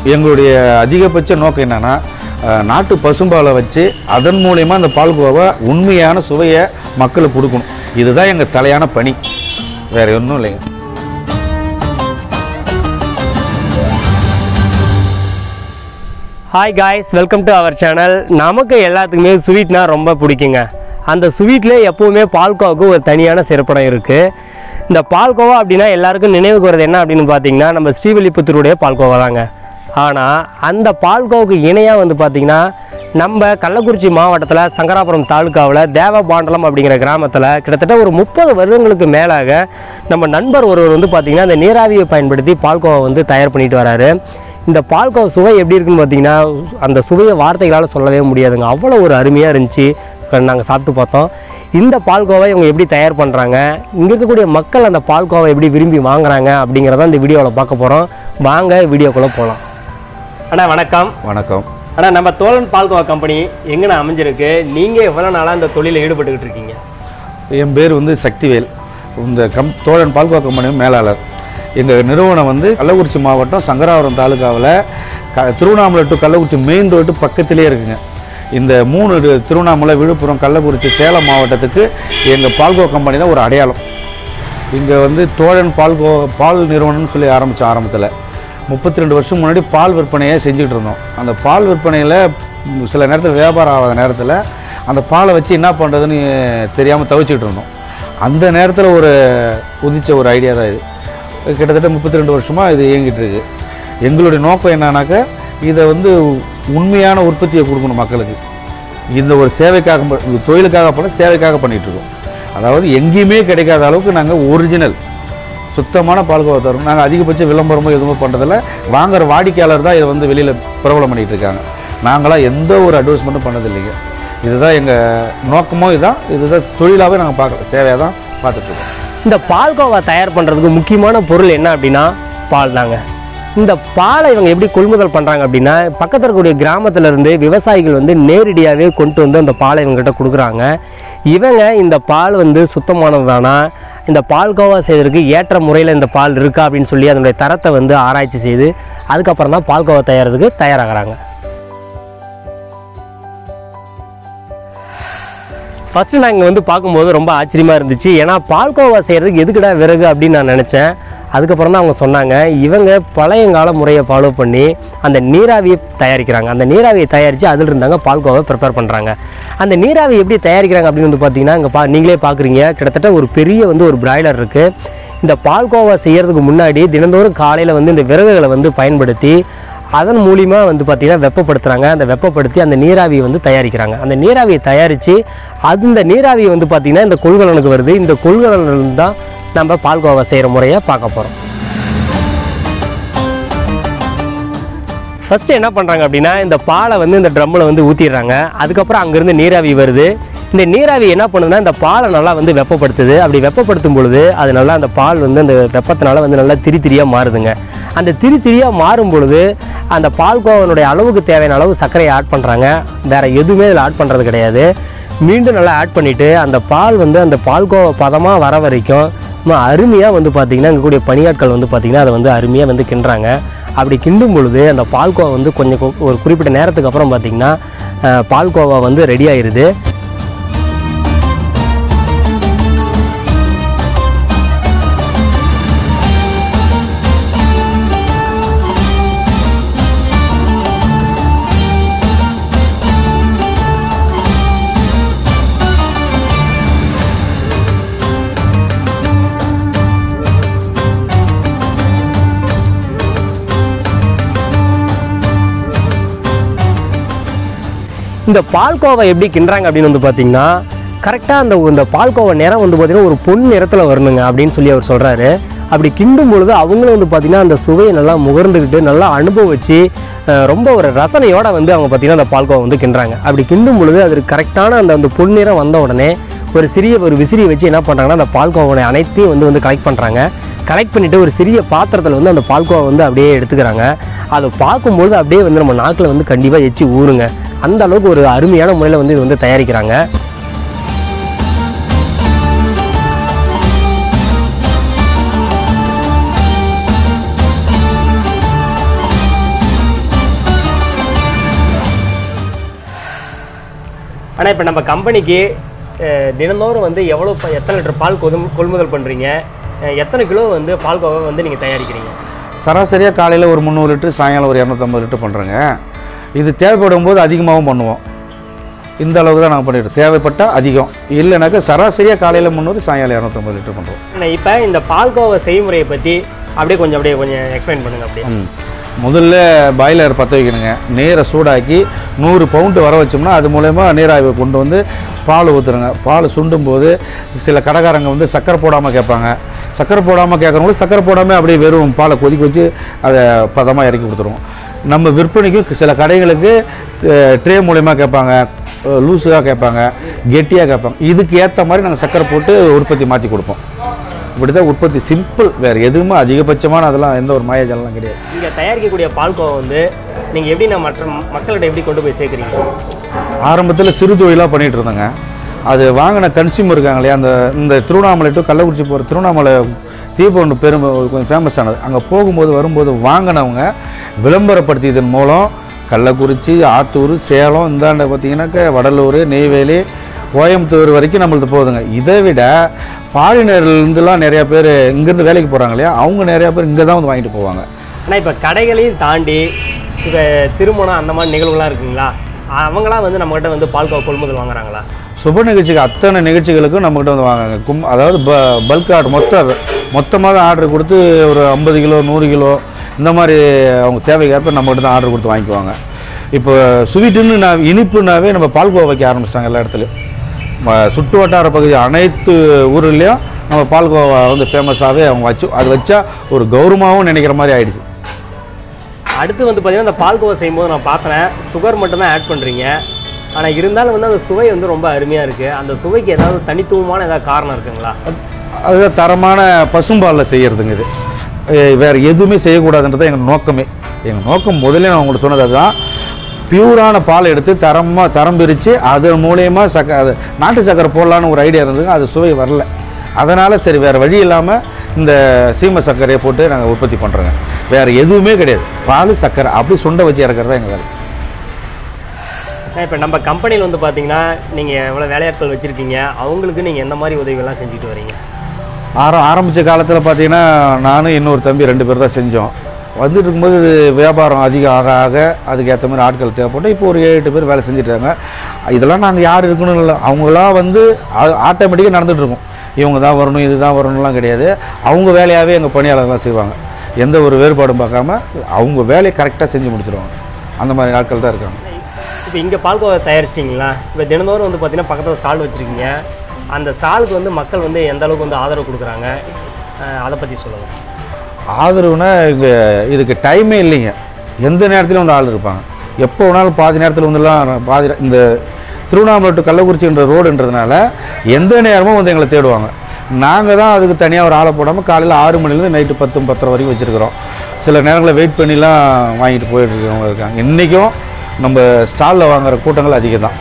எங்களுடைய அதிகபட்ச நோக்கம் என்னென்னா நாட்டு பசும்பாலை வச்சு அதன் மூலயமா அந்த பால்கோவா உண்மையான சுவையை மக்களுக்கு கொடுக்கணும் இதுதான் எங்கள் தலையான பணி வேறு ஒன்றும் இல்லைங்க hi guys welcome to our channel நமக்கு எல்லாத்துக்குமே ஸ்வீட்னா ரொம்ப பிடிக்குங்க அந்த ஸ்வீட்டில் எப்போவுமே பால்கோவாவுக்கு ஒரு தனியான சிறப்படம் இருக்குது இந்த பால்கோவா அப்படின்னா எல்லாருக்கும் நினைவுக்கு வருது என்ன அப்படின்னு பார்த்தீங்கன்னா நம்ம ஸ்ரீவில்லிபுத்தூருடைய பால்கோவா தாங்க ஆனால் அந்த பால்கோவுக்கு இணையாக வந்து பார்த்திங்கன்னா நம்ம கள்ளக்குறிச்சி மாவட்டத்தில் சங்கராபுரம் தாலுக்காவில் தேவபாண்டலம் அப்படிங்கிற கிராமத்தில் கிட்டத்தட்ட ஒரு முப்பது வருடங்களுக்கு மேலாக நம்ம நண்பர் ஒருவர் வந்து பார்த்திங்கன்னா அந்த நீராவியை பயன்படுத்தி பால்கோவா வந்து தயார் பண்ணிட்டு வராரு இந்த பால்கோவா சுவை எப்படி இருக்குன்னு பார்த்தீங்கன்னா அந்த சுவையை வார்த்தைகளால் சொல்லவே முடியாதுங்க அவ்வளோ ஒரு அருமையாக இருந்துச்சு நாங்கள் சாப்பிட்டு பார்த்தோம் இந்த பால்கோவை இவங்க எப்படி தயார் பண்ணுறாங்க இங்கே இருக்கக்கூடிய மக்கள் அந்த பால்கோவை எப்படி விரும்பி வாங்குறாங்க அப்படிங்கிறத இந்த வீடியோவில் பார்க்க போகிறோம் வாங்க வீடியோக்குள்ளே போகலாம் அண்ணா வணக்கம் வணக்கம் அண்ணா நம்ம தோழன் பால்கோவா கம்பெனி எங்கண்ணா அமைஞ்சிருக்கு நீங்கள் எவ்வளோ நாளாக இந்த தொழிலில் ஈடுபட்டுக்கிட்டு இருக்கீங்க என் பேர் வந்து சக்திவேல் இந்த கம் தோழன் பால்கோவா கம்பெனி மேலாளர் எங்கள் நிறுவனம் வந்து கள்ளக்குறிச்சி மாவட்டம் சங்கராபுரம் தாலுக்காவில் க Tiruvannamalai to Kallakurichi main road பக்கத்திலே இருக்குங்க இந்த மூணு டு- திருவண்ணாமலை விழுப்புரம் கள்ளக்குறிச்சி சேலம் மாவட்டத்துக்கு எங்கள் பால்கோவா கம்பெனி தான் ஒரு அடையாளம் இங்கே வந்து தோழன் பால்கோ பால் நிறுவனம்னு சொல்லி ஆரம்பித்தோம் ஆரம்பத்தில் முப்பத்தி ரெண்டு வருஷம் முன்னாடி பால் விற்பனையை செஞ்சுட்டு இருந்தோம் அந்த பால் விற்பனையில் சில நேரத்தில் வியாபாரம் ஆகாத நேரத்தில் அந்த பாலை வச்சு என்ன பண்ணுறதுன்னு தெரியாமல் தவிச்சிட்டு இருந்தோம் அந்த நேரத்தில் ஒரு உதிச்ச ஒரு ஐடியா தான் இது கிட்டத்தட்ட முப்பத்தி ரெண்டு வருஷமாக இது இயங்கிட்டு இருக்கு எங்களுடைய நோக்கம் என்னன்னாக்கா இதை வந்து உண்மையான உற்பத்தியை கொடுக்கணும் மக்களுக்கு இந்த ஒரு சேவைக்காக ப- இது தொழிலுக்காக பண்ண சேவைக்காக பண்ணிட்டு இருக்கோம் அதாவது எங்கேயுமே கிடைக்காத அளவுக்கு நாங்கள் ஒரிஜினல் சுத்தமான பால்கோவா தரோம் நாங்கள் அதிகபட்ச விளம்பரமோ எதுவும் பண்ணுறதில்ல வாங்குற வாடிக்கையாளர் தான் இதை வந்து வெளியில் பிரபலம் பண்ணிகிட்டு இருக்காங்க நாங்களாம் எந்த ஒரு அட்வர்டைஸ்மெண்ட்டும் பண்ணதில்லைங்க இதுதான் எங்கள் நோக்கமும் இதுதான் இதுதான் தொழிலாகவே நாங்கள் பார்க்குறோம் சேவையாக தான் பார்த்துட்ருக்கோம் இந்த பால்கோவா தயார் பண்ணுறதுக்கு முக்கியமான பொருள் என்ன அப்படின்னா பால் தாங்க இந்த பாலை இவங்க எப்படி கொள்முதல் பண்ணுறாங்க அப்படின்னா பக்கத்தில் இருக்கக்கூடிய கிராமத்துல இருந்து விவசாயிகள் வந்து நேரடியாகவே கொண்டு வந்து அந்த பாலை இவங்ககிட்ட கொடுக்குறாங்க இவங்க இந்த பால் வந்து சுத்தமானது தானா இந்த பால்கோவா செய்வதற்கு ஏற்ற முறையில் இந்த பால் இருக்கா அப்படின்னு சொல்லி அதனுடைய தரத்தை வந்து ஆராய்ச்சி செய்து அதுக்கப்புறம் தான் பால்கோவா தயாரிறதுக்கு தயாராகிறாங்க ஃபஸ்ட்டு நான் இங்கே வந்து பார்க்கும்போது ரொம்ப ஆச்சரியமாக இருந்துச்சு ஏன்னா பால்கோவா செய்கிறதுக்கு எதுக்குடா விறகு அப்படின்னு நான் நினச்சேன் அதுக்கப்புறம் தான் அவங்க சொன்னாங்க இவங்க பழையங்கால முறையை ஃபாலோ பண்ணி அந்த நீராவியை தயாரிக்கிறாங்க அந்த நீராவியை தயாரித்து அதில் இருந்தாங்க பால்கோவை ப்ரிப்பேர் பண்ணுறாங்க அந்த நீராவி எப்படி தயாரிக்கிறாங்க அப்படின்னு வந்து பார்த்தீங்கன்னா இங்கே பா நீங்களே பார்க்குறீங்க கிட்டத்தட்ட ஒரு பெரிய வந்து ஒரு பிராய்லர் இருக்குது இந்த பால்கோவா செய்கிறதுக்கு முன்னாடி தினந்தோறும் காலையில் வந்து இந்த விறகுகளை வந்து பயன்படுத்தி அதன் மூலிமா வந்து பார்த்திங்கன்னா வெப்பப்படுத்துகிறாங்க அந்த வெப்பப்படுத்தி அந்த நீராவியை வந்து தயாரிக்கிறாங்க அந்த நீராவியை தயாரித்து அது இந்த நீராவியை வந்து பார்த்திங்கன்னா இந்த கொள்கலனுக்கு வருது இந்த கொள்கலனிலிருந்து தான் நம்ம பால்கோவா செய்கிற முறையை பார்க்க போகிறோம் ஃபஸ்ட்டு என்ன பண்ணுறாங்க அப்படின்னா இந்த பாலை வந்து இந்த ட்ரம்மில் வந்து ஊற்றிடுறாங்க அதுக்கப்புறம் அங்கேருந்து நீராவி வருது இந்த நீராவி என்ன பண்ணுதுன்னா இந்த பாலை நல்லா வந்து வெப்பப்படுத்துது அப்படி வெப்பப்படுத்தும் பொழுது அது நல்லா அந்த பால் வந்து அந்த வெப்பத்தினால வந்து நல்லா திரி திரியாக மாறுதுங்க அந்த திரி திரியாக மாறும் பொழுது அந்த பால்கோவனுடைய அளவுக்கு தேவையான அளவு சர்க்கரையை ஆட் பண்ணுறாங்க வேறு எதுவுமே இதில் ஆட் பண்ணுறது கிடையாது மீண்டும் நல்லா ஆட் பண்ணிவிட்டு அந்த பால் வந்து அந்த பால்கோவா பதமாக வர வரைக்கும் சும்மா அருமையாக வந்து பார்த்திங்கன்னா இங்கே கூடிய பணியாட்கள் வந்து பார்த்திங்கன்னா அதை வந்து அருமையாக வந்து கிண்டுறாங்க அப்படி கிண்டும் பொழுது அந்த பால்கோவா வந்து கொஞ்சம் கு- ஒரு குறிப்பிட்ட நேரத்துக்கு அப்புறம் பார்த்திங்கன்னா அஹ், பால்கோவா வந்து ரெடி ஆயிருது இந்த பால்கோவா எப்படி கிண்டுறாங்க அப்படின்னு வந்து பார்த்தீங்கன்னா கரெக்டாக அந்த இந்த பால்கோவா நிறம் வந்து பார்த்தீங்கன்னா ஒரு பொன் நிறத்தில் வரணுங்க அப்படின்னு சொல்லி அவர் சொல்கிறாரு அப்படி கிண்டும் பொழுது அவங்களும் வந்து பார்த்திங்கன்னா அந்த சுவையை நல்லா முகர்ந்துக்கிட்டு நல்லா அனுபவிச்சு அஹ், ரொம்ப ஒரு ரசனையோட வந்து அவங்க பார்த்திங்கன்னா அந்த பால்கோவா வந்து கிண்டுறாங்க அப்படி கிண்டும் பொழுது அது கரெக்டான அந்த அந்த பொன்னிறம் வந்த உடனே ஒரு சிறிய ஒரு விசிறியை வச்சு என்ன பண்ணுறாங்கன்னா அந்த பால்கோவனை அனைத்தையும் வந்து வந்து கலெக்ட் பண்ணுறாங்க கலெக்ட் பண்ணிவிட்டு ஒரு சிறிய பாத்திரத்தில் வந்து அந்த பால்கோவா வந்து அப்படியே எடுத்துக்கிறாங்க அதை பார்க்கும்பொழுது அப்படியே வந்து நம்ம நாக்கில் வந்து கண்டிப்பாக எச்சி ஊறுங்க அந்த அளவுக்கு ஒரு அருமையான முறையில் வந்து இது வந்து தயாரிக்கிறாங்க ஆனால் இப்போ நம்ம கம்பெனிக்கு அஹ், தினந்தோறும் வந்து எவ்வளோ ப- எத்தனை லிட்டர் பால் கொதும் கொள்முதல் பண்ணுறீங்க எத்தனை கிலோ வந்து பால்கோவா வந்து நீங்கள் தயாரிக்கிறீங்க சராசரியாக காலையில் ஒரு முந்நூறு லிட்டர் சாயங்காலம் ஒரு இரநூத்தம்பது லிட்டர் பண்ணுறேங்க இது தேவைப்படும் போது அதிகமாகவும் பண்ணுவோம் இந்த அளவுக்கு தான் நாங்கள் பண்ணிட்டு தேவைப்பட்டால் அதிகம் இல்லைனாக்கா சராசரியாக காலையில் முந்நூறு சாயங்காலம் இரநூத்தம்பது லிட்டர் பண்ணுறோம் ஆனால் இப்போ இந்த பால்கோவா செய்முறையை பற்றி அப்படியே கொஞ்சம் அப்படியே கொஞ்சம் எக்ஸ்பிளைன் பண்ணுங்க அப்படியே ம். முதல்ல பாய்லர் பற்ற வைக்கணுங்க நீரை சூடாக்கி நூறு பவுண்டு வர வச்சோம்னா அது மூலயமா நீராய்வை கொண்டு வந்து பால் ஊற்றுருங்க பால் சுண்டும் போது சில கடைக்காரங்க வந்து சக்கரை போடாமல் கேட்பாங்க சக்கரை போடாமல் கேட்குறவங்களுக்கு சக்கரை போடாமல் அப்படியே வெறும் பாலை கொதிக்க வச்சு அதை பதமாக இறக்கி கொடுத்துருவோம் நம்ம விற்பனைக்கு சில கடைகளுக்கு ட்ரே மூலயமா கேட்பாங்க லூஸாக கேட்பாங்க கெட்டியாக கேட்பாங்க இதுக்கு ஏற்ற மாதிரி நாங்கள் சக்கரை போட்டு உற்பத்தி மாற்றி கொடுப்போம் இப்படி தான் உற்பத்தி சிம்பிள் வேறு எதுவுமே அதிகபட்சமான அதெல்லாம் எந்த ஒரு மாயாஜாலம்லாம் கிடையாது இங்கே தயாரிக்கக்கூடிய பால்கோவா வந்து நீங்கள் எப்படி நான் மற்ற மக்கள்கிட்ட எப்படி கொண்டு போய் சேர்க்குறீங்க ஆரம்பத்தில் சிறு தொழிலாக பண்ணிகிட்டு இருந்தேங்க அது வாங்கின கன்சியூமர் இருக்காங்க இல்லையா அந்த இந்த திருவண்ணாமலை டு கள்ளக்குறிச்சி போகிற திருவண்ணாமலை தீபம் ஒன்று பெரும் கொஞ்சம் ஃபேமஸ் ஆனது அங்கே போகும்போது வரும்போது வாங்கினவங்க விளம்பரப்படுத்தியதன் மூலம் கள்ளக்குறிச்சி ஆத்தூர் சேலம் இந்தாண்ட பார்த்தீங்கன்னாக்க வடலூர் நெய்வேலி கோயம்புத்தூர் வரைக்கும் நம்மளுக்கு போகுதுங்க இதை விட ஃபாரினர்லேருந்துலாம் நிறையா பேர் இங்கேருந்து வேலைக்கு போகிறாங்க இல்லையா அவங்க நிறையா பேர் இங்கே தான் வந்து வாங்கிட்டு போவாங்க ஆனால் இப்போ கடைகளையும் தாண்டி இப்போ திருமணம் அந்த மாதிரி நிகழ்வுலாம் இருக்குங்களா அவங்களாம் வந்து நம்மகிட்ட வந்து பால்கோவா கொள்முதல் வாங்குறாங்களா சுப நிகழ்ச்சிக்கு அத்தனை நிகழ்ச்சிகளுக்கும் நம்மகிட்ட வந்து வாங்குங்க கும் அதாவது ப பல்க் ஆர்டர் மொத்த மொத்தமாக ஆர்டர் கொடுத்து ஒரு ஐம்பது கிலோ நூறு கிலோ இந்த மாதிரி அவங்க தேவைக்கேற்ப நம்மகிட்ட தான் ஆர்டர் கொடுத்து வாங்கிக்குவாங்க இப்போ ஸ்வீட்டுன்னு நான் இனிப்புனாவே நம்ம பால்கோவா வைக்க ஆரம்பிச்சிட்டாங்க எல்லா இடத்துலையும் ம- சுற்று வட்டார பகுதி அனைத்து ஊர்லேயும் நம்ம பால்கோவா வந்து ஃபேமஸாகவே அவங்க வச்சு அது வச்சா ஒரு கௌரவமாகவும் நினைக்கிற மாதிரி ஆயிடுச்சு அடுத்து வந்து பார்த்தீங்கன்னா இந்த பால்கோவா செய்யும்போது நான் பார்த்தேன் சுகர் மட்டும்தான் ஆட் பண்ணுறீங்க ஆனால் இருந்தாலும் வந்து அந்த சுவை வந்து ரொம்ப அருமையாக இருக்குது அந்த சுவைக்கு ஏதாவது தனித்துவமான ஏதாவது காரணம் இருக்குங்களா அதுதான் தரமான பசும்பாலில் செய்கிறதுங்க இது அஹ் வேற எதுவுமே செய்யக்கூடாதுன்றது எங்கள் நோக்கமே எங்கள் நோக்கம் முதல்ல நான் உங்களுக்கு சொன்னது அதுதான் பியூரான பால் எடுத்து தரமாக தரம் பிரித்து அது மூலயமா சக்க அது நாட்டு சக்கரை போடலான்னு ஒரு ஐடியா இருந்ததுங்க அது சுவை வரல அதனால் சரி வேறு வழி இல்லாமல் இந்த சீமை சர்க்கரையை போட்டு நாங்கள் உற்பத்தி பண்ணுறோங்க வேறு எதுவுமே கிடையாது பால் சர்க்கரை அப்படி சுண்டை வச்சு இறக்குறது தான் எங்கள் வேலை இப்போ நம்ம கம்பெனியில் வந்து பார்த்தீங்கன்னா நீங்கள் எவ்வளோ வேலையாட்கள் வச்சுருக்கீங்க அவங்களுக்கு நீங்கள் எந்த மாதிரி உதவிகள்லாம் செஞ்சுட்டு வரீங்க ஆரம் ஆரம்பித்த காலத்தில் பார்த்தீங்கன்னா நானும் இன்னொரு தம்பி ரெண்டு பேர் தான் செஞ்சோம் வந்துட்டு இருக்கும்போது இது வியாபாரம் அதிகம் ஆக ஆக அதுக்கேற்ற மாதிரி ஆட்கள் தேவைப்பட்டு இப்போ ஒரு ஏழு எட்டு பேர் வேலை செஞ்சுட்டாங்க இதெல்லாம் நாங்கள் யார் இருக்கணும் இல்லை அவங்களாம் வந்து ஆட்டோமேட்டிக்காக நடந்துட்டு இருக்கும் இவங்க தான் வரணும் இது தான் வரணும்லாம் கிடையாது அவங்க வேலையாகவே எங்கள் பணியாளர்லாம் செய்வாங்க எந்த ஒரு வேறுபாடும் பார்க்காம அவங்க வேலையை கரெக்டாக செஞ்சு முடிச்சிருவாங்க அந்த மாதிரி ஆட்கள் தான் இருக்காங்க இப்போ இங்கே பால்கோவா தயாரிச்சிட்டிங்களா இப்போ தினந்தோறும் வந்து பார்த்தீங்கன்னா பக்கத்தில் ஸ்டால் வச்சுருக்கீங்க அந்த ஸ்டாலுக்கு வந்து மக்கள் வந்து எந்த அளவுக்கு வந்து ஆதரவு கொடுக்குறாங்க அஹ் அதை பற்றி சொல்லுங்கள் ஆதரவுனா இங்கே இதுக்கு டைமே இல்லைங்க எந்த நேரத்திலும் வந்து ஆள் இருப்பாங்க எப்போ வேணாலும் பாதி நேரத்தில் வந்துலாம் பாதி நே- இந்த திருவண்ணாமலை டு கள்ளக்குறிச்சின்ற ரோடுன்றதுனால எந்த நேரமும் வந்து எங்களை தேடுவாங்க நாங்கள் தான் அதுக்கு தனியாக ஒரு ஆளை போடாமல் காலையில் ஆறு மணிலேருந்து நைட்டு பத்து பத்தரை வரைக்கும் வச்சுருக்கிறோம் சில நேரங்களில் வெயிட் பண்ணிலாம் வாங்கிட்டு போயிட்டு இருக்கவங்க இருக்காங்க இன்றைக்கும் நம்ம ஸ்டாலில் வாங்குற கூட்டங்கள் அதிகம் தான்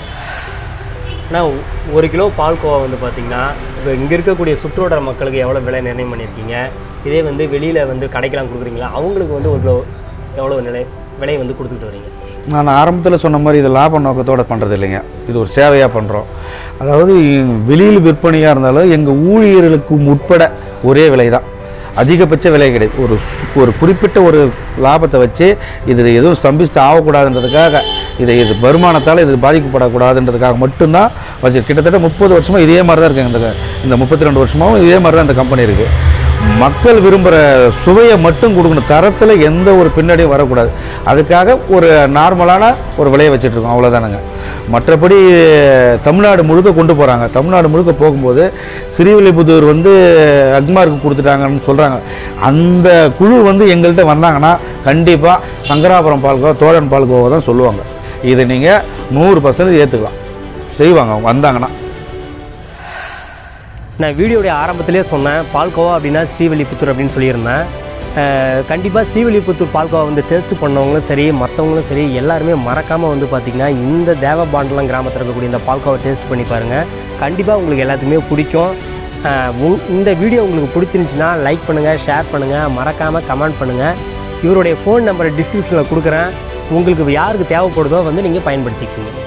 ஆனால் ஒரு கிலோ பால்கோவா வந்து பார்த்தீங்கன்னா இப்போ இங்கே இருக்கக்கூடிய சுற்றுவட்டார மக்களுக்கு எவ்வளோ விலை நிர்ணயம் பண்ணியிருக்கீங்க இதே வந்து வெளியில் வந்து கடைக்கெல்லாம் கொடுக்குறீங்களா அவங்களுக்கு வந்து ஒரு கிலோ எவ்வளோ நிலை விலை வந்து கொடுத்துட்டு வரீங்க நான் ஆரம்பத்தில் சொன்ன மாதிரி இது லாப நோக்கத்தோடு பண்ணுறது இல்லைங்க இது ஒரு சேவையாக பண்ணுறோம் அதாவது வெளியில் விற்பனையாக இருந்தாலும் எங்கள் ஊழியர்களுக்கு உட்பட ஒரே விலை தான் அதிகபட்ச விலை கிடையாது ஒரு ஒரு குறிப்பிட்ட ஒரு லாபத்தை வச்சு இது எதுவும் ஸ்தம்பித்து ஆகக்கூடாதுன்றதுக்காக இதை இது வருமானத்தால் இது பாதிக்கப்படக்கூடாதுன்றதுக்காக மட்டும்தான் வச்சு கிட்டத்தட்ட முப்பது வருஷமாக இதே மாதிரி தான் இருக்குங்க இந்த இந்த முப்பத்தி ரெண்டு வருஷமாகவும் இதே மாதிரி தான் இந்த கம்பெனி இருக்குது மக்கள் விரும்புகிற சுவையை மட்டும் கொடுக்கணும் தரத்தில் எந்த ஒரு பின்னாடியும் வரக்கூடாது அதுக்காக ஒரு நார்மலான ஒரு விலையை வச்சுட்டு இருக்கோம் அவ்வளோதானுங்க மற்றபடி தமிழ்நாடு முழுக்க கொண்டு போகிறாங்க தமிழ்நாடு முழுக்க போகும்போது ஸ்ரீவில்லிபுத்தூர் வந்து அக்மார்க்கு கொடுத்துட்டாங்கன்னு சொல்கிறாங்க அந்த குழு வந்து எங்கள்கிட்ட வந்தாங்கன்னா கண்டிப்பாக சங்கராபுரம் பால்கோவா தோழன் பால்கோவா தான் சொல்லுவாங்க இதை நீங்கள் நூறு பர்சன்ட் ஏற்றுக்கலாம் செய்வாங்க அவங்க வந்தாங்கன்னா நான் வீடியோடைய ஆரம்பத்திலே சொன்னேன் பால்கோவா அப்படின்னா ஸ்ரீவில்லிபுத்தூர் அப்படின்னு சொல்லியிருந்தேன் கண்டிப்பாக ஸ்ரீவில்லிபுத்தூர் பால்கோவா வந்து டேஸ்ட் பண்ணவங்களும் சரி மற்றவங்களும் சரி எல்லாருமே மறக்காமல் வந்து பார்த்திங்கன்னா இந்த தேவபாண்டலம் கிராமத்தில் இருக்கக்கூடிய இந்த பால்கோவா டேஸ்ட் பண்ணி பாருங்கள் கண்டிப்பாக உங்களுக்கு எல்லாத்துக்குமே பிடிக்கும் அஹ், உங்- இந்த வீடியோ உங்களுக்கு பிடிச்சிருந்துச்சுன்னா லைக் பண்ணுங்கள் ஷேர் பண்ணுங்கள் மறக்காமல் கமெண்ட் பண்ணுங்கள் இவருடைய ஃபோன் நம்பரை டிஸ்கிரிப்ஷனில் கொடுக்குறேன் உங்களுக்கு யாருக்கு தேவைப்படுதோ வந்து நீங்கள் பயன்படுத்திக்கோங்க